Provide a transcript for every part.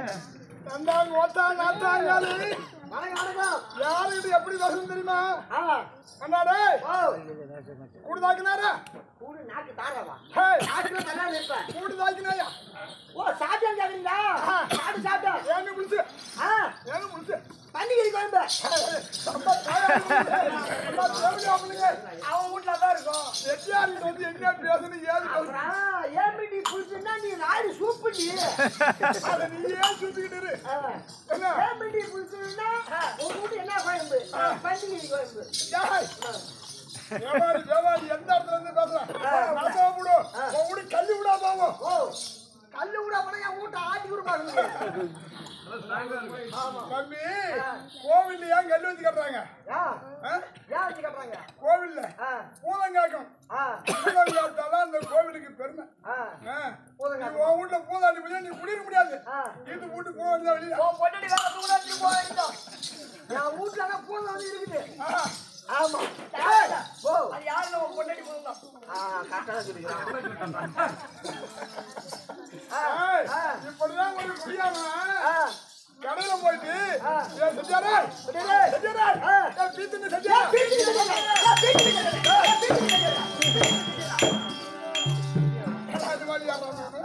நந்தாங்க ஓட்டா நாட்டாங்காலி வணக்கம் வணக்கம் யாரு இது எப்படி வசம் தெரியுமா ஆ அண்ணாடே ஓ கூடுதாக்கினாரா கூடு நாக்கு தாராவா ஹே நாக்குல நல்லா இருப்பேன் கூடுதாக்கினாயா ஓ சாப்பிட்டேன் கேக்குறீங்களா சாப்பிட்டு சாப்பிட்டேன் ஏங்க முடிச்சு ஆ ஏங்க முடிச்சு பன்னிக்கறி குழம்பு நம்ம தாயார் நம்ம தேவையா பண்ணுங்க அவன் வீட்டுல தான் இருக்கும் எட்டியார் வந்து என்ன பேசணும் ஏது பேசணும் அப்புறம் ஏமிடி புடிச்சுன்னா நீ நாடு சூப்பு நீ அதை நீ ஏன் சுத்திக்கிட்டு இரு. என்ன ஏமிடி புடிச்சுன்னா உன் வீட்டு என்ன குழம்பு பன்னிக்கறி குழம்பு ஏய், வியாபாரி வியாபாரி எந்த இடத்துல இருந்து பேசுறேன் நடத்தவ விடு உன் வீடு கல்லி விடா போவோம் ஓ கல்லு கூட போனா என் வீட்டை ஆட்டி கொடுப்பாங்க தம்பி கோவில்ல ஏன் கல்லு வச்சு கட்டுறாங்க ஆ ஆ? ஏன் வச்சு கட்டுறாங்க கோவில்ல ஆ பூதங்காக்கம் ஆ பூதங்காத்தால அந்த கோவிலுக்கு பெருமை ஆ ஆ. பூதங்காக்கம். நீ உன் வீட்டுல பூதாண்டி போய் நீ குடிக்க முடியாது ஆ. வீட்டு வீட்டு போக வேண்டியதா வெளியில உன் பொண்டாட்டி வேலை கூட வச்சு போயிட்டோம் என் வீட்டுல தான் பூனை வந்து இருக்குது ஆ. ஆமா ஏய், ஓ அது யாருல உன் பொண்டாட்டி பூனை ஆ கரெக்டா தான் சொல்லிக்கிறான் ஆ ஏய், ஆ இப்படிதான் ஒரு குடியாம ஆ கடையில போயிட்டு ஆ. ஏய், செட்டியாரே செட்டியாரே. செட்டியாரே ஆ. ஏய், பீத்துன்னு செட்டியாரே அது மாதிரி யாரா நானு?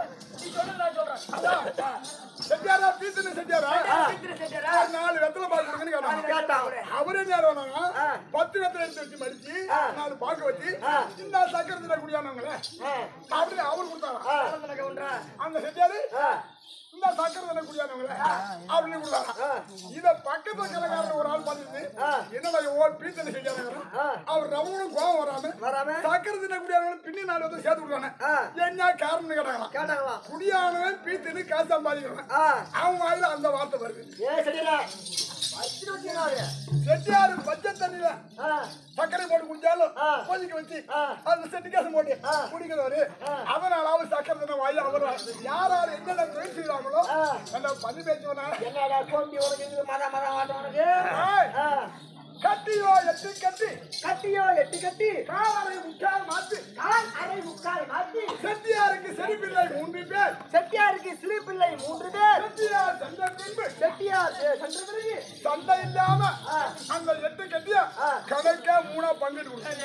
செட்டியாரா பீத்துன்னு செட்டியாரா ஒரு நாலு வெத்தலை பாக்கு கொடுங்கன்னு கேட்டாங்க. கேட்டான் அவரு என்ன வேணாங்க ஆ. பத்து வெத்தலை எடுத்து வச்சு மடிச்சு ஆ. நாலு பாக்கு வச்சு ஆ. இந்த சக்கரத்துல குடியானவங்களே அப்படின்னு அவரு கொடுத்தாரா அந்த செட்டியாரு இந்த சக்கரத்துல குடியானவங்களே அப்படின்னு கொடுத்தாரா இத பக்கத்துல கிழக்காரன் ஒரு ஆள் பார்த்துட்டு என்னடா ஓ பீத்தனை செட்டியானவங்க அவர் ரவனும் கோவம் வராம வராம? சக்கரத்துல குடியானவங்க பின்னி நாலு வந்து சேர்த்து விடுவானே ஆ. என்ன காரணம் கேட்டாங்களாம் கேட்டாங்களா குடியானவன் பீத்துன்னு காசு சம்பாதிக்கிறவன் ஆ அவன் வாயில அந்த வார்த்தை வருது ஏ சரிடா வச்சுட்டு வச்சுனாரு செட்டியாரு பச்சை தண்ணியில ஆ சர்க்கரை போட்டு குடிச்சாலும் ஆ. கொதிக்க வச்சு ஆ. அந்த செட்டி காசு போட்டு ஆ. குடிக்கிறவரு அதனால அவர் சக்கரை தண்ணி வாயில் அவர் யார் யார் என்னென்ன தொழில் செய்யறாங்களோ ஆ. அந்த பண்ணி பேச்சுவனா என்னடா கோம்பி உனக்கு இருக்குது மத மத ஆட்டம் உனக்கு ஏய். ஆ. கட்டியோ எட்டி கட்டி கட்டியோ எட்டு கட்டி காலரை முக்கால் மாத்து கால் அரை முக்கால் மாத்தி செட்டியாருக்கு செருப்பில்லை மூன்று பேர் செட்டியாருக்கு சிலிப்பிள்ளை மூன்று பேர் செட்டியார் சண்டை பின்பு செட்டியார் செ- சென்ற பிறகு சண்டை இல்லாம ஆ. அந்த எட்டு கட்டியா ஆ. கணக்கா மூணா பங்கிட்டு கொடுத்தாங்க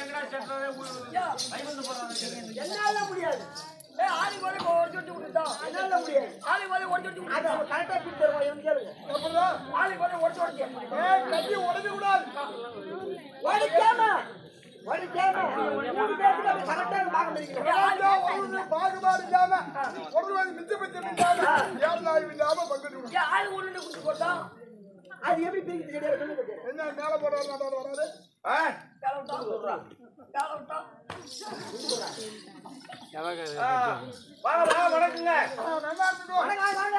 என்னால முடியாது என்னால முடியாது அது அவன் கரெக்டா பிடிச்சு தருவான் இவன் கேளுங்க எப்படிதான் ஏய், கட்டி உடஞ்சு கூடாது ஒடிக்காம ஒடிக்காம மூணு பேருக்கு அப்படி கரெக்டா பார்க்க ராஜா முடியும் ஒரு பாகுபாடு இல்லாம ஒருவன் மிச்ச மிச்சம் இல்லாம ஏழாய் இல்லாம பங்கிட்டு கொடுத்தாங்க அது எப்படி பிரிக்கிறது கிடையாது சொல்லுங்க என்ன மேல போடுறாரு நடாரு வராரு ஆ? வாங்க வாங்க வணக்கங்க ஆ, நல்லா இருந்துக்கோ வாங்க வாங்க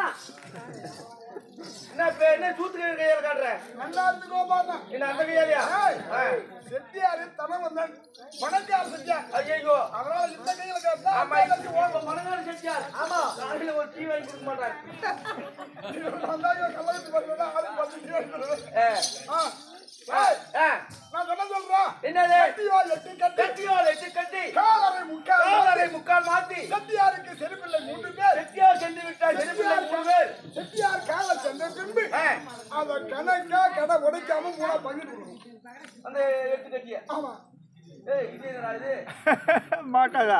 என்ன இப்ப என்ன சூத்து கையால காட்டுறேன் நல்லா இருந்துக்கோ பாருங்க என்ன அந்த கையாலியா ஏய், செட்டியாரு தனம் வந்தான் பணக்கார செட்டியார் ஐயோ அதனால இந்த கையில கேட்டா ஆமா உங்க மனநாடு செட்டியார் ஆமா காலையில ஒரு டீ வாங்கி கொடுக்க மாட்டாங்க வந்தாங்க கல்யாணத்துக்கு வருவதா ஆளுக்கு பத்து ரூபா கொடுக்குறது. ஏ, ஆ. ஏய், ஆ, நான் என்ன சொல்றேன் என்னது கட்டியோ எட்டு கட்டி கட்டியோ எட்டு கட்டி காலரை முக்கால் காலரை முக்கால் மாத்தி செட்டியாருக்கு செருப்பில்லை மூன்று பேர் செட்டியார் சென்று விட்டார் செருப்பிள்ளை மூணு பேர் செட்டியார் கால சென்ற பின்பு ஆ, அத கணக்கா கடை உடைக்காம மூணா பங்கிட்டு கொடுக்கணும் அந்த எட்டு கட்டிய ஆமா ஏய் இது என்னடா இது மாட்டாதா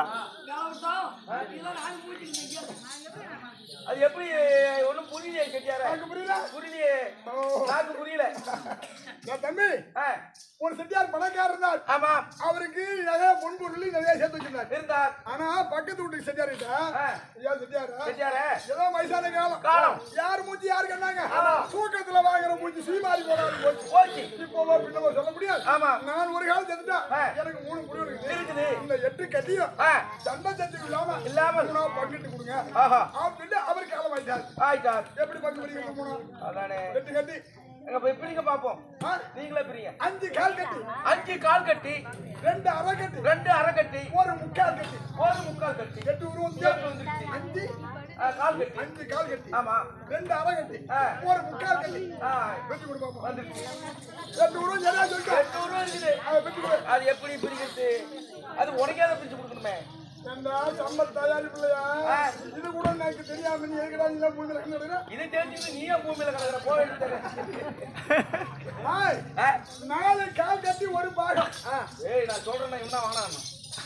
அது எப்படி ஒண்ணும் புரியலையே செட்டியார எனக்கு புரியல புரியலையே நாக்கு புரியல என் தம்பி ஆ, ஒரு செட்டியார் பணக்காரர் இருந்தார் ஆமா அவருக்கு நிறைய பொன்பொருள் நிறைய சேர்த்து வச்சிருந்தார் இருந்தார் ஆனா பக்கத்து வீட்டுக்கு செட்டியார் கிட்ட ஆ. ஐயா செட்டியாரா செட்டியார ஏதோ வயசான காலம் காலம். யார் மூச்சு யாரு கண்டாங்க ஆமா. தூக்கத்துல வாங்குற மூச்சு சீமாரி போடாது போச்சு போச்சு இப்போவோ பின்னவோ சொல்ல முடியாது ஆமா. நான் ஒரு காலம் செத்துட்டா ஆ. எனக்கு மூணு முடிவு இருக்குது இருக்குது இந்த எட்டு கட்டியும் ஆ, சண்டை சத்துக்கு இல்லாம இல்லாமல். மூணா பங்கிட்டு கொடுங்க ஆஹா அப்படின்னு அவர் காலம் ஆயிட்டார் ஆயிட்டார் எப்படி பங்கு பிடிக்கிறது மூணு அதானே எட்டு கட்டி எங்க போய் பிரிங்க பாப்போம் ஆ? நீங்களே பிரிங்க அஞ்சு கால் கட்டி அஞ்சு கால் கட்டி ரெண்டு அரை கட்டி ரெண்டு அரை கட்டி ஒரு முக்கால் கட்டி ஒரு முக்கால் கட்டி எட்டு உருவம் எட்டு வந்துருச்சு. அஞ்சு ஆ, கால் கட்டி அஞ்சு கால் கட்டி ஆமா ரெண்டு அரை கட்டி ஆ. ஒரு முக்கால் கட்டி ஆ, வெட்டி கொடுப்பாங்க வந்துருச்சு எட்டு உருவம் சரியா சொல்லிட்டா எட்டு ரூபா இருக்குது அதை வெட்டி கொடு அது எப்படி பிரிக்கிறது அது உடைக்காத பிரிச்சு கொடுக்கணுமே ஏண்டா, சம்பத் தயாரிப்புலையா? இது கூட எனக்கு தெரியாம நீ எதுக்குடா நீ எல்லாம் பூமியில கிடக்குற? இது தெரிஞ்சுட்டு நீயே பூமியில கிடக்குற போக வேண்டியது ஏய், நாலு கால் கட்டி ஒரு பாகம் ஏய் நான் சொல்றேன்னா இவனா வானாமா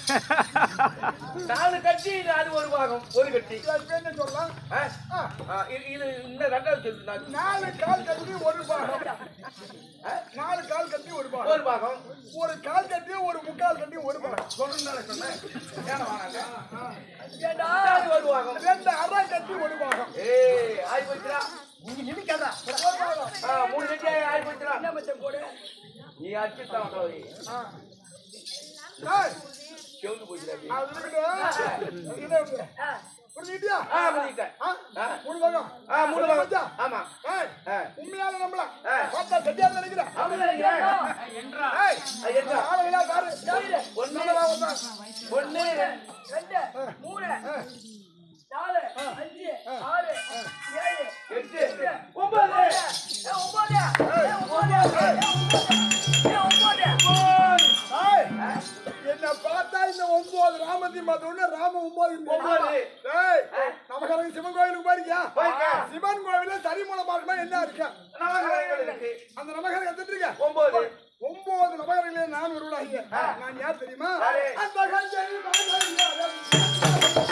நாலு கட்டி இது அது ஒரு பாகம் ஒரு கட்டி இதுக்கு என்ன சொல்லலாம் ஆ? ஆ, ஆ, இது இது இந்த ரெண்டாவது சொல்லு நான் நாலு கால் கட்டி ஒரு பாகம் நாலு கால் கட்டி ஒரு பாகம் ஒரு பாகம் ஒரு கால் கட்டி ஒரு முக்கால் கட்டி ஒரு பாகம் சொல்றேன்னு சொன்னேன் ஏன்னா வானாங்க ஏண்டா அது ஒரு பாகம் ரெண்டு அரை கட்டி ஒரு பாகம் ஏய் ஆய் போச்சுடா நீங்க நினைக்காதா ஆ, மூணு கட்டி ஆயி- ஆயி போச்சுடா என்ன மச்சான் போடு நீ அடிச்சுட்டான் தோழி ஏய், செவுந்து போச்சுடா நீ. அது இருக்கட்டும். இது எப்படி? ஆ, புரிஞ்சுக்கிட்டியா? ஆ முடிக்கிட்டேன் ஆ? ஆ. மூணு பாகம் ஆ மூணு மச்சான். பாகம் ஆமா ஏய், ஆ. உண்மையால நம்பல ஆ. பார்த்தா செட்டியார் நினைக்கிறேன் ஆமா நினைக்கிறேன் ஏய், அது என்ன? ஆளுங்களா பாரு ஒண்ணு நம்மளா வந்தா. ஒண்ணு ரெண்டு மூணு நாலு அஞ்சு ஆறு ஏழு எட்டு ஒன்பது ஏ, ஒன்பது ஏ, ஒன்பது ஏ, ஒன்பது ஏ, ஒன்பது ஏய், என்ன பார்த்தா இந்த ஒன்பது ராமதி மாத்தோட ராம ஒன்பது இங்க. ஒன்பது. ஏய், நமக்கு சிவன் கோயிலுக்கு போயிருக்கியா போயிருக்கேன். சிவன் கோவில தரிமூல மார்க்கமா என்ன இருக்கு நவகிரகங்கள் இருக்கு அந்த நமகரம் எத்தனை இருக்க ஒன்பது ஒன்பது நபகரங்களே நான் ஒருவராகிய நான் யார் தெரியுமா யாரு? அந்த கஞ்சை மகன்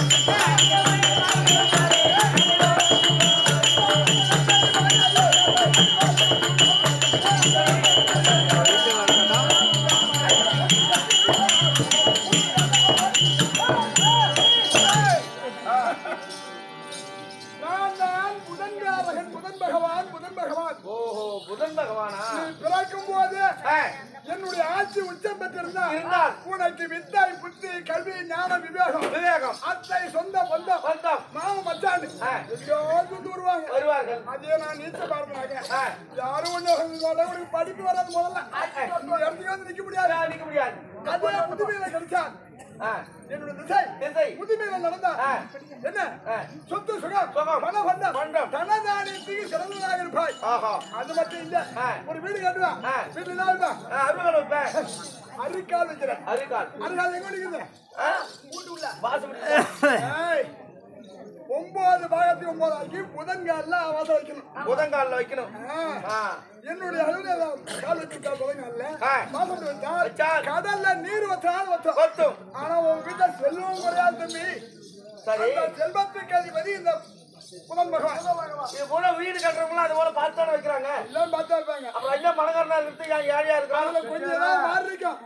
நான் தான் புதன்காரகன் புதன் பகவான் புதன் பகவான் ஓஹோ புதன் பகவானா நீ பிறக்கும் போது ஆ, என்னுடைய ஆட்சி உச்சம் பெற்றிருந்தால் இருந்தால். உனக்கு வித்தாய் புத்தி கல்வி ஞான விவேகம் விவேகம் அத்தை சொந்த பந்தம் பந்தம் மாம மச்சான் ஆ. எங்கேயோ வந்து வருவாங்க வருவார்கள் அதே நான் நீச்ச பார்ப்பனாங்க ஆ. யாரும் ஒண்ணு சொல்ல உனக்கு படிப்பு வராது முதல்ல இந்த இடத்துக்கு வந்து நிக்க முடியாது யாரும் நிக்க முடியாது அதே முதுமையில கிடைச்சான் ஆ, என்னோட திசை திசை. முதுமையில நடந்தா ஆ. என்ன ஆ. சொத்து சுகம் சுகம். பண பண்டம் பண்டம். தனதானியத்துக்கு சிறந்ததாக இருப்பாய் ஆஹா அது மட்டும் இல்ல ஆ. ஒரு வீடு கட்டுவா ஆ. வீட்டுல என்ன வைப்பா ஆ, அருள்கள் வைப்பேன் அரிக்கால் வைக்கிறேன் அருகால் அரிக்கால் எங்க இருக்குது ஆ, வாசப்படி ஏய், ஒன்பது பாகத்தி ஒன்பது ஆக்கி புதன்கால்ல வாசம் வைக்கணும் புதங்கால்ல வைக்கணும் ஆ. ஆ, என்னுடைய அளவுல கால் வச்சுட்டா புதன்கால்ல ஆ. வாசம் வச்சால் வச்சால். கடல்ல நீர் வச்சாலும் வச்சோம் கொத்தும் ஆனா உன் வீட்டுல செல்வம் குறையாது தம்பி சரி அந்த செல்வத்துக்கு அதிபதி இந்த புதன் பகவான் இது போல வீடு கட்டுறவங்களும் அது போல பார்த்து தானே வைக்கிறாங்க எல்லாம் பார்த்தா இருப்பாங்க அப்புறம் ஐயா மணக்காரனா இருந்து ஏன் ஏழையா அதுல இருக்காங்க கொஞ்சம் ஏதாவது மாறி இருக்கும்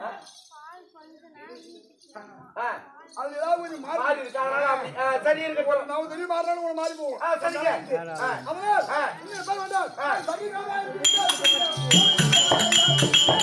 ஆ, அதுல ஏதாவது கொஞ்சம் மாறி மாறி இருக்கு அதனால அப்படி ஆ, சரி இருக்கட்டும் நான் தெரியும் மாறினாலும் ஒரு மாறி போகும் ஆ, சரிங்க ஆ, அதனால் ஆ. இன்னும் எப்ப வேண்டாம் ஆ. சங்கிகாமா இருக்கிறீர்கள்.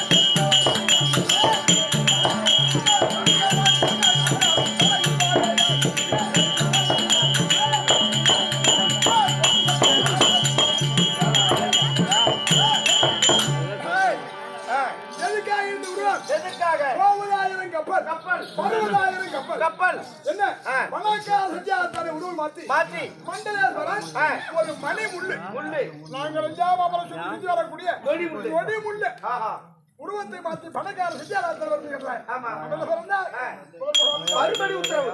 ஏய், ஆ, எதுக்காக இந்த உருவம் எதுக்காக கோவலாயிரம் கப்பல் கப்பல் பருவதாயிரம் கப்பல் கப்பல் என்ன ஆ. பணக்கார சஞ்சாரத்தாரை உருவம் மாத்தி மாற்றி மண்டலேஸ்வரன் ஆ. ஒரு மணி முள்ளு முள்ளு நாங்கள் அஞ்சாமாபுரம் சுற்றி வரக்கூடிய கொடி முள்ளு. கொடி முள்ளு ஆஹா உருவத்தை மாற்றி பணக்கார சஞ்சாரத்தாரை வருகிறார் ஆமா ஆ. மறுபடி உத்தரவு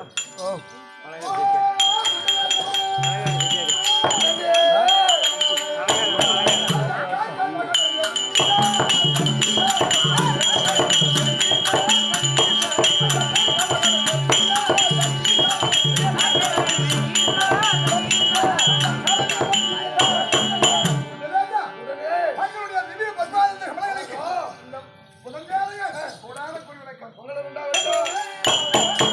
தங்களுடைய திவ்ய பத்மானந்த கமலங்களுக்கு இந்த புதன்காலைய கூடாத குறிவிளக்கம் உங்களை உண்டாவட்டும்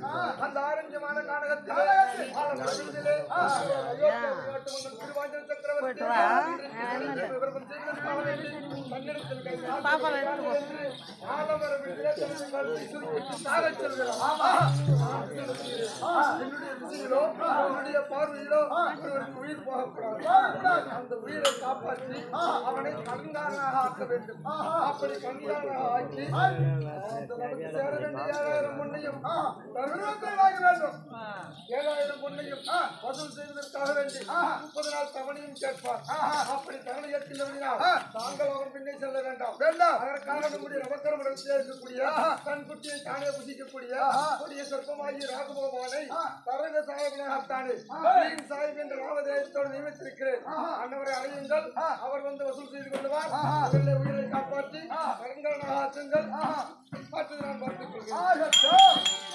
அந்த ஆரஞ்சமான நாடகத்தில் திருவாஞ்சல் சக்கரவர்த்தி போயிட்டு வா பாப்பா எடுத்து போ பார்வையிலோ ஒருவருக்கு உயிர் போகக்கூடாது அந்த உயிரை காப்பாற்றி அவனை கண்காணாக ஆக்க வேண்டும் அப்படி கண்காணாக ஆக்கி அந்த நமக்கு சேர வேண்டிய ஏழாயிரம் பொண்ணையும் தருணத்தை வாங்க வேண்டும் ஏழாயிரம் பொண்ணையும் வசூல் செய்வதற்காக வேண்டி முப்பது நாள் தவணையும் கேட்பார் அப்படி தவணை ஏற்கின்றவர்களால் தாங்கள் அவர் பின்னே செல்ல வேண்டாம் வேண்டாம் அதற்காக நம்முடைய நவக்கர மடத்தில் இருக்கக்கூடிய தன் குட்டியை தானே புசிக்கக்கூடிய கொடிய சொற்பமாகி ராகபகவானை தரக சாஹிபினாகத்தானே வீண் சாஹிப் என்ற ராமதேயத்தோடு நியமித்திருக்கிறேன் அன்னவரை அழையுங்கள் அவர் வந்து வசூல் செய்து கொள்வார் உங்களை உயிரை காப்பாற்றி கருங்கலனாக ஆற்றுங்கள் பார்த்து நான் பார்த்துக் கொள்கிறேன்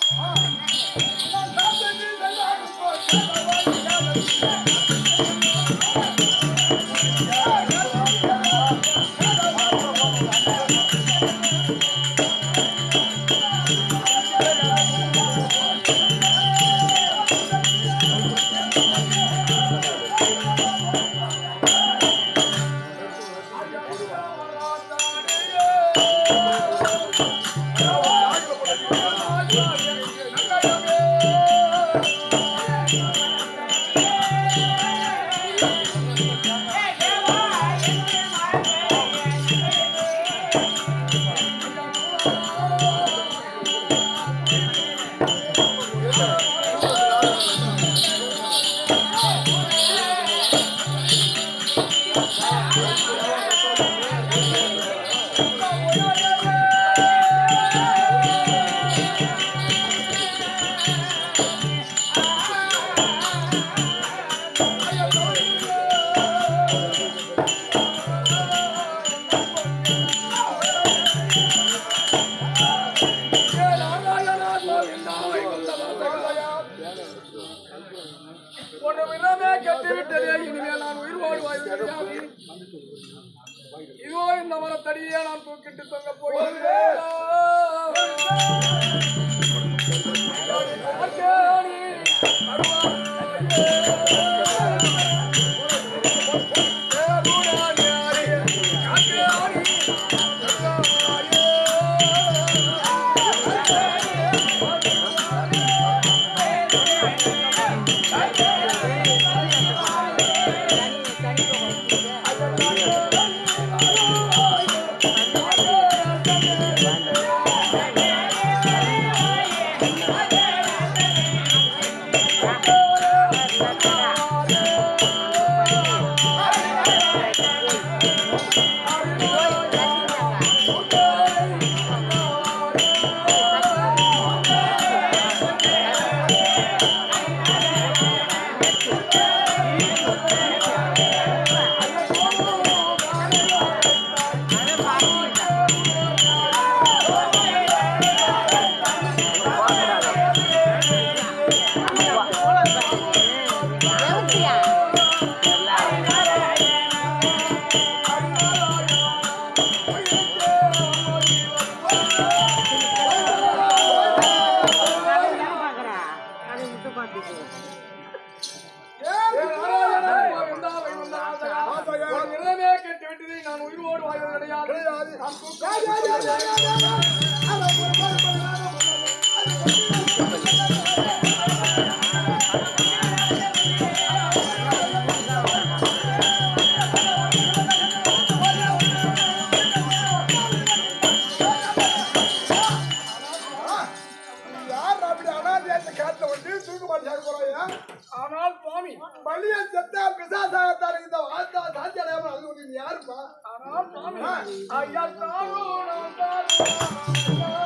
ஒரு விரமே கட்டிவிட்டதே இனிமேல் நான் உயிர் வாழ்வாய் இதோ இந்த மரத்தடியே நான் தூக்கிட்டு தொங்க போகிறேன் கட்டிவிட்டதை நான் உயிரோடு வாழ்வது கிடையாது நான் தூக்க யார் அப்படி அனாதையாத்த காட்டுல வந்து தூக்கு மாட்டி சேர்க்க போறாயா ஆனால் சுவாமி பள்ளியை செத்தா பிசாசாகத்தாரு இந்த வாழ்த்தா சாந்தி அடையாம அது ஒண்ணு நீ யாருப்பா ஆனால் சுவாமி ஐயா தாரோணம் தாரோணம்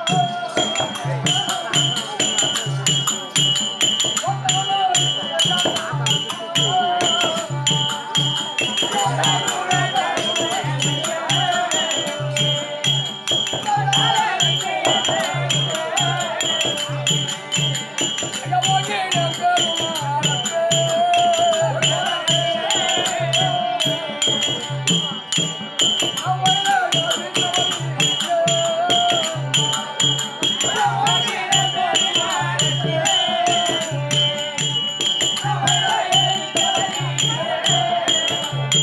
ஆ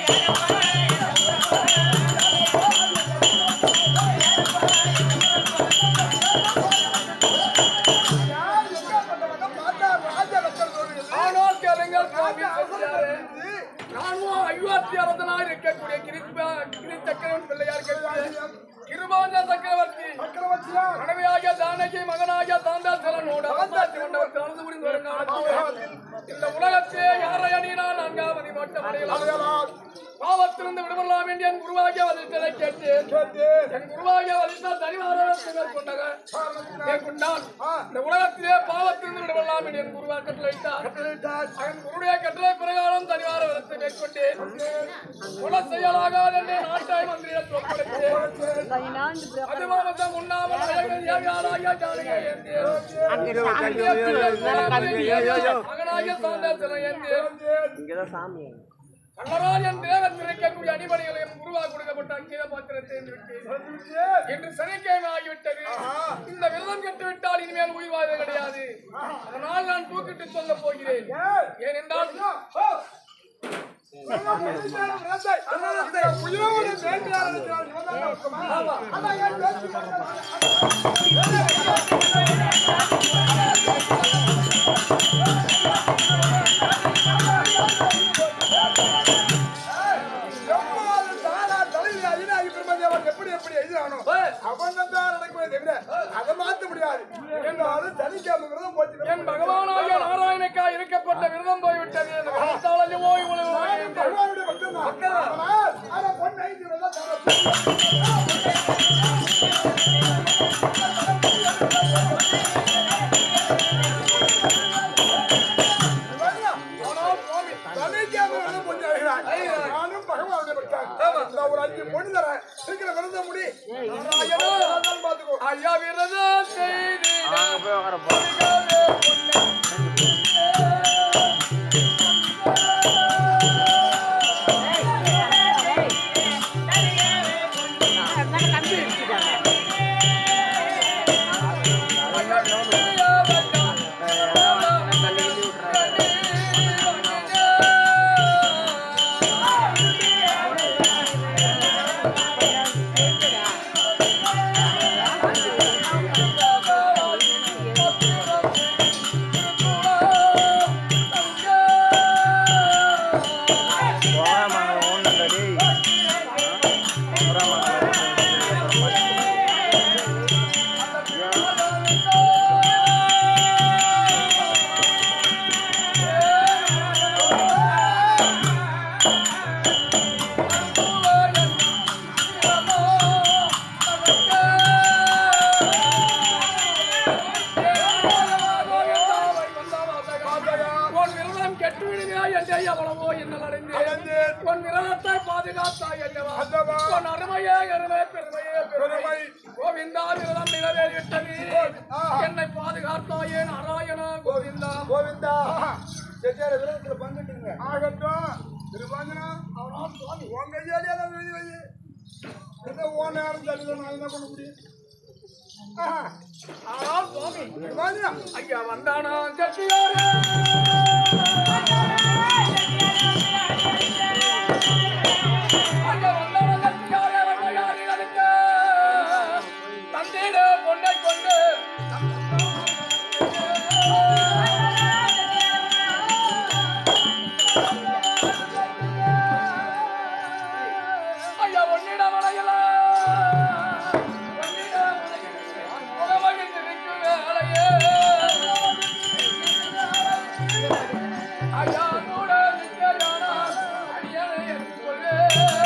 யார் எங்க பண்ணவங்க பார்த்தா ராஜ லட்சணத்தோடு ஆனால் கேளுங்கள் சுவாமி செட்டியாரே. நானும் அயோத்தி அரசனாய் இருக்கக்கூடிய கிரிப்பா கிரி சக்கரவன் பிள்ளையார் கேட்கிறேன் கிருபாஞ்ச சக்கரவர்த்தி சக்கரவர்த்தியா மனைவியாகிய தானகி மகனாகிய சாந்தாசலனோடு அவசாட்சி மண்டபத்தில் நடந்து புரிந்து வரும் காலத்தில் இந்த உலகத்தே யாரைய நீனா நான்காவது மட்டும் அடையலாம் பாவத்திலிருந்து விடுபடலாம் என்று என் குருவாகிய வதித்ததை கேட்டேன் என் குருவாகிய வதித்த தனிவாரத்தை மேற்கொண்டவர் மேற்கொண்டான் இந்த உலகத்திலே பாவத்திலிருந்து விடுபடலாம் என்று என் குருவா கட்டளையிட்டார் என் குருடைய கட்டளை பிரகாரம் தனிவார விரத்தை மேற்கொண்டேன் குல செயலாகாது என்று நாட்டாய் மந்திரியிடம் ஒப்படைத்தேன் அது மாவட்டம் உண்ணாமல் அழகன் ஏவியாராகிய ஜானகி ஏந்தியேன். மகனாகிய சாந்தாசலம் ஏந்தியேன். கண்ணரால் என் தேவன் நினைக்கக்கூடிய அடிப்படைகளையும் குருவா கொடுக்கப்பட்ட அங்கீத பாத்திரத்தை விட்டேன் இன்று சனிக்கிழமை ஆகிவிட்டது இந்த விரதம் கெட்டுவிட்டால் இனிமேல் உயிர் வாழ்வது கிடையாது அதனால் நான் தூக்கிட்டு சொல்ல போகிறேன் ஏனென்றால் உயிரோடு வேட்டையாட இருக்கிறார் இவன் தான் இருக்குமா? அதான் என் பேச்சு கேட்கல. எவ்வாறு தானா தலைவிதி அயினாகி பிரம்மதேவன் எப்படி எப்படி எழுதினானோ, அவன்தான் நடக்குமே தவிர, அதை மாத்த முடியாது என்றாலும் சனிக்கிழமை விரதம் போச்சு என் பகவானாகிய நாராயணக்கா இருக்கப்பட்ட விரதம் போய்விட்டது இந்த விரதத்தால் ஐயோ இவ்வளவு வாங்கிட்டேன். பகவானுடைய பக்தன் தான். ஆனால், ஆனா பொண்ணு ஐந்து விரதம் தர ஆனால் சுவாமி சனிக்கிழமை விரதம் கொஞ்சம் அழுகிறாய். நானும் பகவானுடைய பக்தன். நான் ஒரு அஞ்சு பொண்ணு தரேன். சீக்கிரம் விரதம் முடி. நாராயணா, நான் பார்த்துக்கோ. ஐயா விரதம் செய்து உன் விரதம் கெட்டு விடுகிறாய் என்றே எவ்வளவோ எண்ணல் அடைந்தேன் உன் விரதத்தை பாதுகாத்தாய் என்னவா அல்லவா? உன் அருமையே அருமை பெருமையே பெருமை கோவிந்தா விரதம் நிறைவேறிவிட்டது என்னை பாதுகாத்தாயே நாராயணா கோவிந்தா கோவிந்தா செட்டியார் விரதத்துல பங்கிட்டுங்க ஆகட்டும் திருவாஞ்சனா அவனா சுவாமி உன் கையாலே தான் எழுதி வை என்ன ஓ நேரம் தள்ளி நான் என்ன பண்ண முடியும் ஆஹா. ஆனால் சுவாமி திருவாஞ்சனா ஐயா வந்தானா சட்டியாரே ஐயா வந்தானா சட்டியாரே வந்தாயாரி அளித்த தந்தீட பொன்னை கொண்டு ஐயா ஒன்னிட மலையில ஒன்னிட மலையில முகமகிழ்ந்து நிற்கும் வேளையே ஐயா கூட நிற்கிறானா அடியனை என்று சொல்லு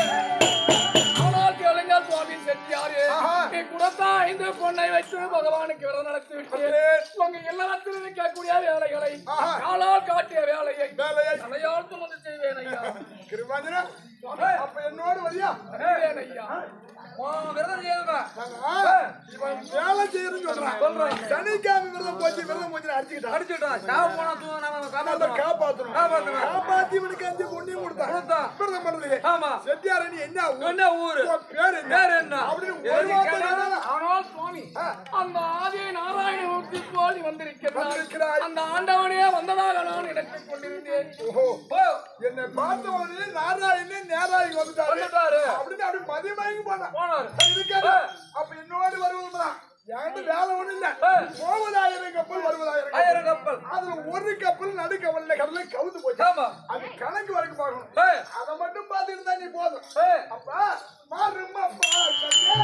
ஆனால் கேளுங்க சுவாமி செட்டியாரே நீ கொடுத்தா ஐந்து பொண்ணை வச்சு பகவானுக்கு விரதம் நடத்தி விட்டு உங்க இல்லறத்தில் இருக்கக்கூடிய வேலைகளை காலால் காட்டிய வேலையை வேலையை தலையால் சுமந்து செய்வேன் ஐயா திருவாஞ்சனா அப்ப என்னோடு வரியா செய்வேன் ஐயா விரதம் செய்யுங்க நாங்க இவன் வேலை செய்யறேன்னு சொல்றான் சனிக்கிழமை விரதம் போச்சு விரதம் போச்சு அடிச்சுக்கிட்டான் அடிச்சுட்டோம் சாவு போனா தூங்க நம்ம அதை காப்பாற்றணும் காப்பாத்தணும் காப்பாத்தணும். காப்பாத்தி இவனுக்கு அஞ்சு பொண்ணையும் கொடுத்தான் கொடுத்தான். விரதம் பண்றதுக்கு ஆமா செட்டியாரணி என்ன ஊர்? என்ன ஊரு உன் பேர் என்ன பேர் என்ன? அப்படின்னு எதுக்கு ஒரு வார்த்தை கேட்டாலும் கேட்டாலும் ஆனால் சுவாமி அந்த ஆதி நாராயணமூர்த்தி போல் வந்திருக்கிறார் வந்திருக்கிறாய். அந்த ஆண்டவனே வந்ததாக நான் நினைத்துக் கொண்டிருந்தேன் ஓஹோ போ என்னை பார்த்த உடனே நாராயணே நேராயி வந்துட்டாரு வந்துட்டாரு. அப்படின்னு அப்படி மதியமாகி போனேன் போனாரு. இருக்காரு அப்ப இன்னொரு வருவதுதான் என்கிட்ட வேலை ஒண்ணு இல்ல போவதாயிரம் கப்பல் வருவதாயிரம் கப்பல். ஆயிரம் கப்பல் அதுல ஒரு கப்பல் நடுக்கவல்ல கடல்ல கவுந்து போச்சு ஆமா அது கணக்கு வரைக்கும் பார்க்கணும் ஏய், அதை மட்டும் பார்த்துட்டு தான் நீ போதும் ஏய், அப்பா மாறுமா பாக்கலே.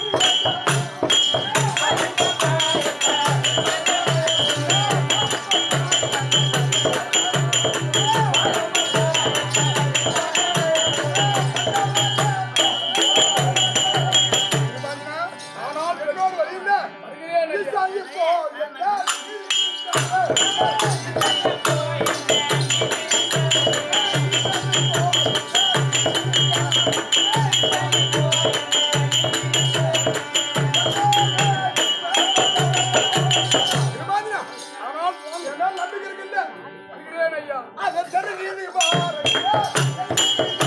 ஆனால் என்னோடு வருகின்ற ஈசாயி போ என்ன திருமாதிரா, ஆனால் உன் என்ன நம்பிக்கை இருக்குல்ல? வருகிறேன் ஐயா. அதை தெரிஞ்சு நீ பாருங்க.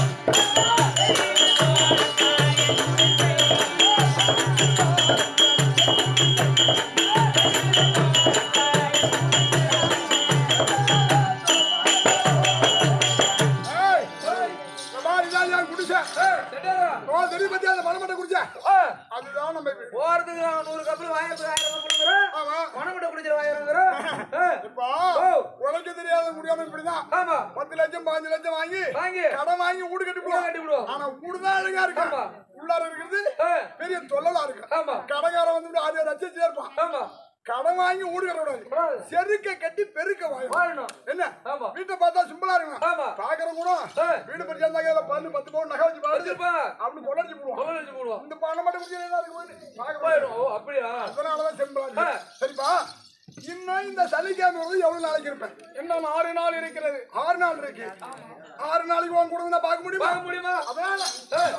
ஏய், இந்த மாதிரி இதான் என் குடிசை. செட்டாரா. ஓ, தெரியும் பத்தியா அந்த மணமட்டை குடிசை? ஆ, அதுதான் நம்ம வீடு. போறதுக்கு நான் நூறு கப்பல் வாயிரத்துக்கு ஆயிரம் கப்பலுங்கிறேன் ஆமா. மனமுட்ட குடிச்சிட வாயிரங்கிறேன் இப்போ, ஓ. உனக்கு தெரியாத முடியாம இப்படிதான் ஆமா பத்து லட்சம் பாஞ்சு லட்சம் வாங்கி வாங்கி கடன் வாங்கி வீடு கட்டி வீடு கட்டி போடுவோம் விடுவோம். ஆனா வீடுதான் அழகா இருக்கு ஆமா. உள்ளார இருக்கிறது ஆ, பெரிய தொல்லலா இருக்கு ஆமா கடைக்காரன் வந்து ஆறு லட்சம் சேர்ப்பான் ஆமா கடன் வாங்கி வீடு கட்ட கூடாது கூடாது. செருக்க கட்டி பெருக்க வாங்க வாழணும் என்ன ஆமா வீட்டை பார்த்தா சிம்பிளா இருக்கணும் ஆமா. பாக்குறவங்க கூட ஆ. வீடு பறிச்சு இருந்தாங்க அதுல பல்லு பத்து பவுன் நகை வச்சு பாருச்சு வச்சிருப்பாங்க அப்படி கொள்ளடிச்சு போடுவான் கொள்ள வச்சு போடுவோம் இந்த பணம் மட்டும் குடிச்சு என்ன இருக்கு போயிடு. பார்க்க போயிடும் ஓ அப்படியா அதனாலதான் சிம்பிளா ஆ. இருக்கு சரிப்பா இன்னும் இந்த சனிக்கிழமை வந்து எவ்வளவு நாளைக்கு இருப்பேன் இன்னும் ஆறு நாள் இருக்கிறது ஆறு நாள் இருக்கு ஆறு நாளைக்கு உன் கூட நான் பார்க்க முடியுமா பார்க்க முடியுமா அதனால ஏய்,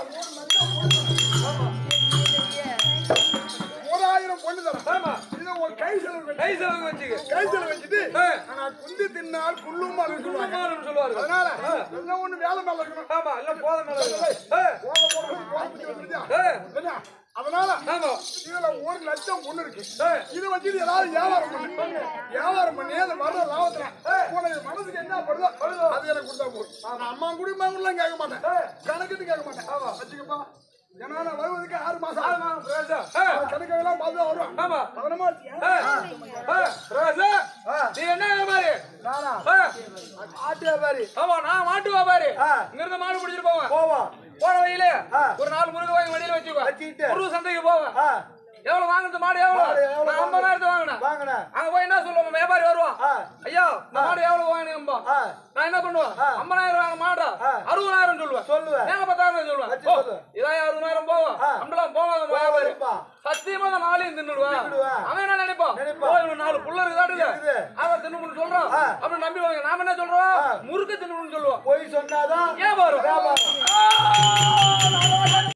ஓராயிரம் பொண்ணு தரேன் ஆமா இதை உன் கை செலவு கை செலவு வச்சுக்க கை செலவு வச்சுட்டு ஆ. நான் குந்தி தின்னால் குள்ளும் அப்படின்னு சொல்லுவாங்க குடும்பமானு சொல்லுவாரு அதனால ஆ. எல்லாம் ஒண்ணு வேலை மேல இருக்கணும் ஆமா எல்லாம் போத மேல இருக்கு. ஏய், போக போக போக பிடிச்சி வந்துருச்சா? ஏய், என்ன? அதனால ஆமா இதுல ஒரு லட்சம் பொண்ணு இருக்கு ஏய், இதை வச்சுட்டு ஏதாவது வியாபாரம் பண்ணு வியாபாரம் பண்ணி அந்த வர்ற லாபத்துல உனக்கு மனசுக்கு என்ன படுதோ அது எனக்கு கொடுத்தா போதும் நான் அம்மா குடிமா கூட கேட்க மாட்டேன் கணக்குன்னு கேட்க மாட்டேன் ஆமா வச்சுக்கப்பா ஏன்னா நான் வருவதுக்கு ஆறு மாசம் ஆமா, ஆகும் ராஜா. ஏய், கணக்கெல்லாம் பார்த்து தான் வருவேன் ஆமா கவனமா ஏய், ஏய், ராஜா, நீ என்ன வியாபாரி நானா ஏய், ஆட்டு வியாபாரி ஆமா நான் மாட்டு வியாபாரி ஆ. இங்க இருந்து மாடு பிடிச்சிட்டு போவேன் போவோம் போற வழியில ஆ. ஒரு நாலு முருகை வாங்கி வண்டியில வச்சுக்கோ வச்சுக்கிட்டு. முருகு சந்தைக்கு போவேன் ஆ எவ்வளவு வாங்குறது மாடு எவ்வளவு மாடு எவ்வளவு நான் ஐம்பதாயிரத்து வாங்கினேன் வாங்கினேன் அங்க போய் என்ன சொல்லுவோம் வியாபாரி வருவான் ஆ ஐயா இந்த மாடு எவ்வளவு வாங்கினீங்க ஆ நான் என்ன பண்ணுவேன் ஆ. ஐம்பதாயிரம் வாங்க மாடா ஆ. அறுபதாயிரம் சொல்லுவேன் சொல்லுவேன் ஏங்க பத்தாயிரம் சொல்லுவேன் வச்சு ஓ, சொல்லு. இதான் அறுபதாயிரம் போவோம் ஆ. நம்மளாம் போவாங்க வியாபாரி போவாதுப்பா. சத்தியமா அந்த நாளையும் தின்னுடுவேன் தின்னுடுவேன். அவன் என்ன நினைப்பான் நினைப்பான். ஓ, இவனுக்கு நாலு புள்ள இருக்குதாட்டுல இருக்குது. அவன் தின்னுமுன்னு சொல்றான் ஆ. அப்படி நம்பி வாங்க நாம என்ன சொல்றோம் ஆ. முறுக்கு தின்னுமுன்னு சொல்லுவோம் போய் சொன்னாதான்